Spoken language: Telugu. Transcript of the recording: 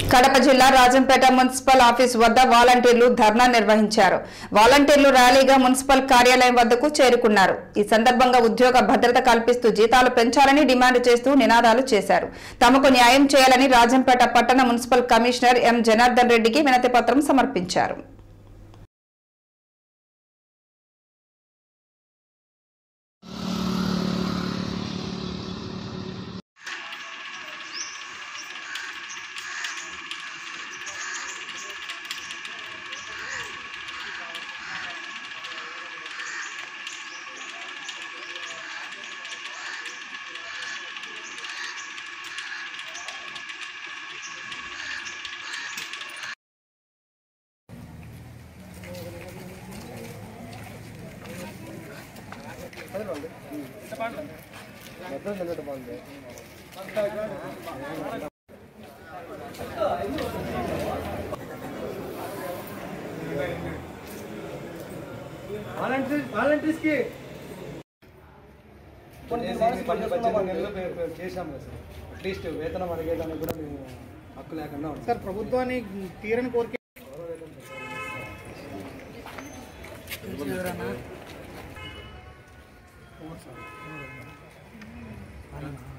కడప జిల్లా రాజంపేట మున్సిపల్ ఆఫీస్ వద్ద వాలంటీర్లు ధర్నా నిర్వహించారు వాలంటీర్లు ర్యాలీగా మున్సిపల్ కార్యాలయం వద్దకు చేరుకున్నారు ఈ సందర్భంగా ఉద్యోగ భద్రత కల్పిస్తూ జీతాలు పెంచాలని డిమాండ్ చేస్తూ నినాదాలు చేశారు తమకు న్యాయం చేయాలని రాజంపేట పట్టణ మున్సిపల్ కమిషనర్ ఎం జనార్దన్ రెడ్డికి వినతి పత్రం సమర్పించారు వాలంటీర్స్ కి చేసాం కదా సార్ అట్లీస్ట్ వేతనం అడిగేదానికి కూడా మేము హక్కు లేకుండా ఉన్నాం సార్ ప్రభుత్వాన్ని తీరని కోరిక సార్